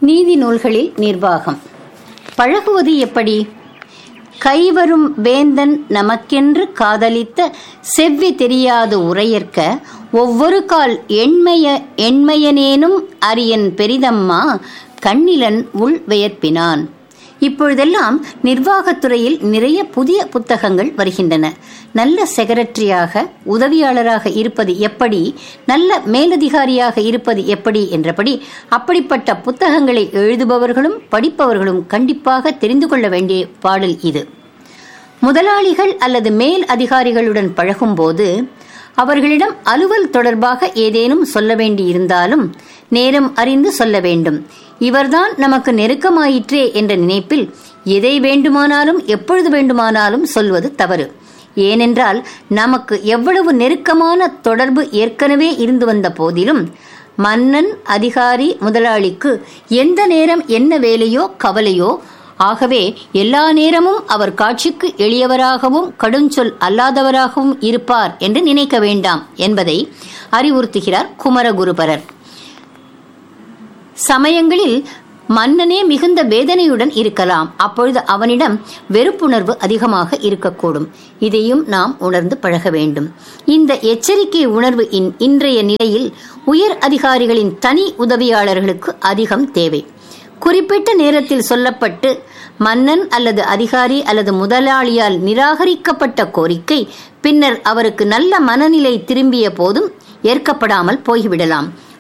நீதி நூல்களில் நிர்வாகம் பழகுவது எப்படி கைவரும் வேந்தன் நமக்கென்று காதலித்த செவ்வி தெரியாது உரையற்க ஒவ்வொரு கால் எண்மைய எண்மையனேனும் அரியன் பெரிதம்மா கண்ணிலன் உள் வியர்ப்பினான் இப்பொழுதெல்லாம் நிர்வாகத்துறையில் நிறைய புதிய புத்தகங்கள் வருகின்றன நல்ல செக்ரட்டரியாக உதவியாளராக இருப்பது எப்படி நல்ல மேலதிகாரியாக இருப்பது எப்படி என்றபடி அப்படிப்பட்ட புத்தகங்களை எழுதுபவர்களும் படிப்பவர்களும் கண்டிப்பாக தெரிந்து கொள்ள வேண்டிய பாடல் இது முதலாளிகள் அல்லது மேல் அதிகாரிகளுடன் பழகும்போது அவர்களிடம் அலுவல் தொடர்பாக ஏதேனும் சொல்ல வேண்டியிருந்தாலும் நேரம் அறிந்து சொல்ல வேண்டும் இவர்தான் நமக்கு நெருக்கமாயிற்றே என்ற நினைப்பில் எதை வேண்டுமானாலும் எப்பொழுது வேண்டுமானாலும் சொல்வது தவறு ஏனென்றால் நமக்கு எவ்வளவு நெருக்கமான தொடர்பு ஏற்கனவே இருந்து வந்த போதிலும் மன்னன் அதிகாரி முதலாளிக்கு எந்த நேரம் என்ன வேலையோ கவலையோ ஆகவே எல்லா நேரமும் அவர் காட்சிக்கு எளியவராகவும் கடுஞ்சொல் அல்லாதவராகவும் இருப்பார் என்று நினைக்க வேண்டாம் என்பதை அறிவுறுத்துகிறார் குமரகுருபரர் சமயங்களில் மன்னனே மிகுந்த வேதனையுடன் இருக்கலாம் அப்பொழுது அவனிடம் வெறுப்புணர்வு அதிகமாக இருக்கக்கூடும் இதையும் நாம் உணர்ந்து பழக வேண்டும் இந்த எச்சரிக்கை உணர்வு இன்றைய நிலையில் உயர் அதிகாரிகளின் தனி உதவியாளர்களுக்கு அதிகம் தேவை குறிப்பிட்ட நேரத்தில் சொல்லப்பட்டு மன்னன் அல்லது அதிகாரி அல்லது முதலாளியால் நிராகரிக்கப்பட்ட கோரிக்கை பின்னர் அவருக்கு நல்ல மனநிலை திரும்பிய போதும் ஏற்கப்படாமல் போய்விடலாம்